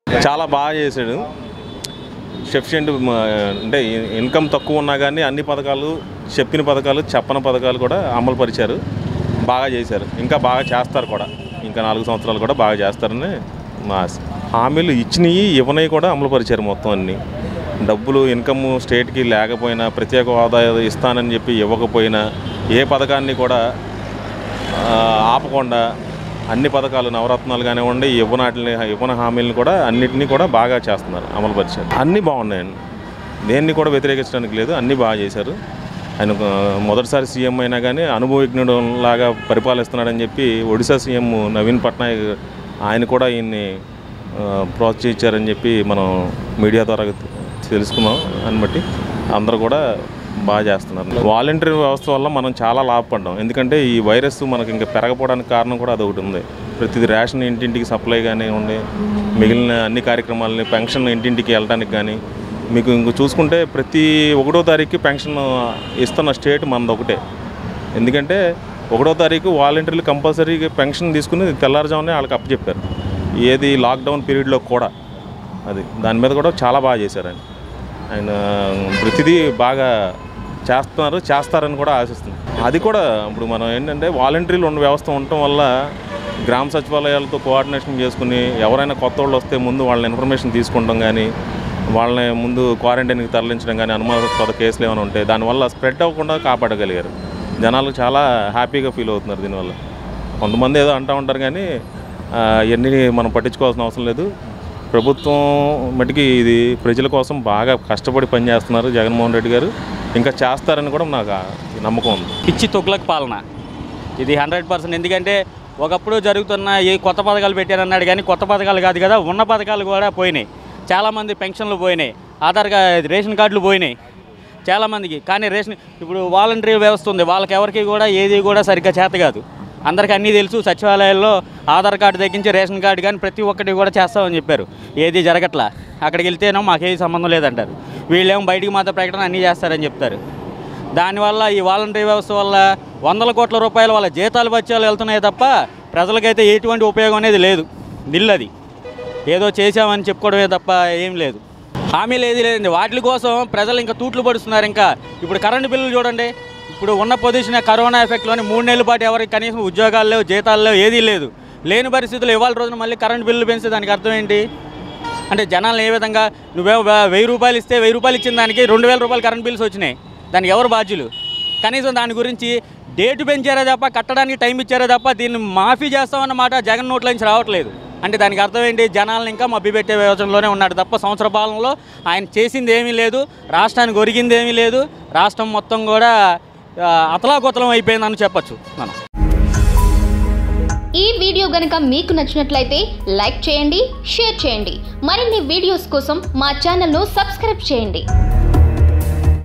చాలా బాగా చేశాడు సఫిషియెంట్ అంటే ఇన్కమ్ తక్కువ ఉన్నా కానీ అన్ని పథకాలు చెప్పిన పథకాలు చెప్పని పథకాలు కూడా అమలు పరిచారు బాగా చేశారు ఇంకా బాగా చేస్తారు కూడా ఇంకా నాలుగు సంవత్సరాలు కూడా బాగా చేస్తారని మా ఆశ హామీలు ఇచ్చినవి ఇవ్వనవి కూడా అమలు పరిచారు మొత్తం అన్ని డబ్బులు ఇన్కమ్ స్టేట్కి లేకపోయినా ప్రత్యేక హోదా ఇస్తానని చెప్పి ఇవ్వకపోయినా ఏ పథకాన్ని కూడా ఆ, ఆపకుండా అన్ని పథకాలు నవరత్నాలు కానివ్వండి ఇవ్వనాటిని ఇవ్వన హామీలను కూడా అన్నిటినీ కూడా బాగా చేస్తున్నారు అమలు పరిచారు అన్నీ బాగున్నాయండి దేన్ని కూడా వ్యతిరేకించడానికి లేదు అన్నీ బాగా చేశారు ఆయన ఒక మొదటిసారి సీఎం అయినా కానీ అనుభవజ్ఞుడు లాగా పరిపాలిస్తున్నాడని చెప్పి ఒడిశా సీఎం నవీన్ పట్నాయక్ ఆయన కూడా ఈయన్ని ఆ, ప్రోత్సహించారని చెప్పి మనం మీడియా ద్వారా తెలుసుకున్నాం అని బట్టి అందరూ కూడా బాగా చేస్తున్నారు వాలంటరీ వ్యవస్థ వల్ల మనం చాలా లాభపడ్డాం ఎందుకంటే ఈ వైరస్ మనకి ఇంకా పెరగపోవడానికి కారణం కూడా అదొకటి ఉంది ప్రతిది రేషన్ ఇంటింటికి సప్లై కానివ్వండి మిగిలిన అన్ని కార్యక్రమాలని పెన్షన్ ఇంటింటికి వెళ్ళడానికి కానీ మీకు ఇంక చూసుకుంటే ప్రతి ఒకటో తారీఖు పెన్షన్ ఇస్తున్న స్టేట్ మనది ఒకటే ఎందుకంటే ఒకటో తారీఖు వాలంటీర్లు కంపల్సరీగా పెన్షన్ తీసుకుని తెల్లారుజామునే వాళ్ళకి అప్పచెప్పారు ఏది లాక్డౌన్ పీరియడ్లో కూడా అది దాని మీద కూడా చాలా బాగా చేశారు ఆయన ఆయన ప్రతిదీ బాగా చేస్తున్నారు చేస్తారని కూడా ఆశిస్తున్నాం అది కూడా ఇప్పుడు మనం ఏంటంటే వాలంటీర్లు ఉన్న వ్యవస్థ ఉండటం వల్ల గ్రామ సచివాలయాలతో కోఆర్డినేషన్ చేసుకుని ఎవరైనా కొత్త వాళ్ళు వస్తే ముందు వాళ్ళ ఇన్ఫర్మేషన్ తీసుకుంటాం కానీ వాళ్ళని ముందు క్వారంటైన్కి తరలించడం కానీ అనుమానాస్పద కేసులు ఏమైనా ఉంటే దానివల్ల స్ప్రెడ్ అవ్వకుండా కాపాడగలిగారు జనాలు చాలా హ్యాపీగా ఫీల్ అవుతున్నారు దీనివల్ల కొంతమంది ఏదో అంటూ ఉంటారు కానీ ఆ, ఇవన్నీ మనం పట్టించుకోవాల్సిన అవసరం లేదు ప్రభుత్వం మటుకి ఇది ప్రజల కోసం బాగా కష్టపడి పనిచేస్తున్నారు జగన్మోహన్ రెడ్డి గారు ఇంకా చేస్తారని కూడా నాకు ఆ నమ్మకం ఉంది పిచ్చి తొగ్గులకు పాలన ఇది హండ్రెడ్ పర్సెంట్ ఎందుకంటే ఒకప్పుడు జరుగుతున్న ఏ కొత్త పథకాలు పెట్టారన్నాడు కానీ కొత్త పథకాలు కాదు కదా ఉన్న పథకాలు కూడా పోయినాయి చాలామంది పెన్షన్లు పోయినాయి ఆధార్ కార్డు రేషన్ కార్డులు పోయినాయి చాలామందికి కానీ రేషన్ ఇప్పుడు వాలంటరీ వ్యవస్థ ఉంది వాళ్ళకి ఎవరికి కూడా ఏది కూడా సరిగ్గా చేత కాదు అందరికీ అన్నీ తెలుసు సచివాలయాల్లో ఆధార్ కార్డు తగ్గించి రేషన్ కార్డు కానీ ప్రతి ఒక్కటి కూడా చేస్తామని చెప్పారు ఏది జరగట్లా అక్కడికి వెళ్తేనో మాకేది సంబంధం లేదంటారు వీళ్ళేమో బయటికి మాత్రం ప్రకటన అన్నీ చేస్తారని చెప్తారు దానివల్ల ఈ వాలంటరీ వ్యవస్థ వల్ల వందల కోట్ల రూపాయల వాళ్ళ జీతాలు బత్యాలు వెళ్తున్నాయి తప్ప ప్రజలకైతే ఎటువంటి ఉపయోగం అనేది లేదు నిల్లది ఏదో చేశామని చెప్పుకోవడమే తప్ప ఏం లేదు హామీలు ఏది లేదండి వాటి కోసం ప్రజలు ఇంకా తూట్లు పడుతున్నారు ఇంకా ఇప్పుడు కరెంటు బిల్లులు చూడండి ఇప్పుడు ఉన్న పొజిషన్ కరోనా ఎఫెక్ట్లోని మూడు నెలల పాటు ఎవరికి కనీసం ఉద్యోగాలు లేవు జీతాలు లేవు ఏదీ లేదు లేని పరిస్థితుల్లో ఇవాళ రోజున మళ్ళీ కరెంటు బిల్లు పెంచితే దానికి అర్థం ఏంటి అంటే జనాలను ఏ విధంగా నువ్వే వే- వెయ్యి రూపాయలు ఇస్తే వెయ్యి రూపాయలు ఇచ్చిన దానికి రెండు వేల రూపాయలు కరెంట్ బిల్స్ వచ్చినాయి దానికి ఎవరు బాధ్యులు కనీసం దాని గురించి డేటు పెంచారే తప్ప కట్టడానికి టైం ఇచ్చారే తప్ప దీన్ని మాఫీ చేస్తామన్న మాట జగన్ నోట్ల నుంచి రావట్లేదు అంటే దానికి అర్థం ఏంటి జనాలను ఇంకా మభ్యపెట్టే యోచనలోనే ఉన్నాడు తప్ప సంవత్సర పాలనలో ఆయన చేసింది ఏమీ లేదు రాష్ట్రానికి ఒరిగింది ఏమీ లేదు రాష్ట్రం మొత్తం కూడా ఆ, అతలాకుతలం అయిపోయిందని చెప్పొచ్చు మనం ఈ వీడియో గనుక మీకు నచ్చినట్లయితే లైక్ చేయండి షేర్ చేయండి మరిన్ని వీడియోస్ కోసం మా ఛానల్ను సబ్స్క్రైబ్ చేయండి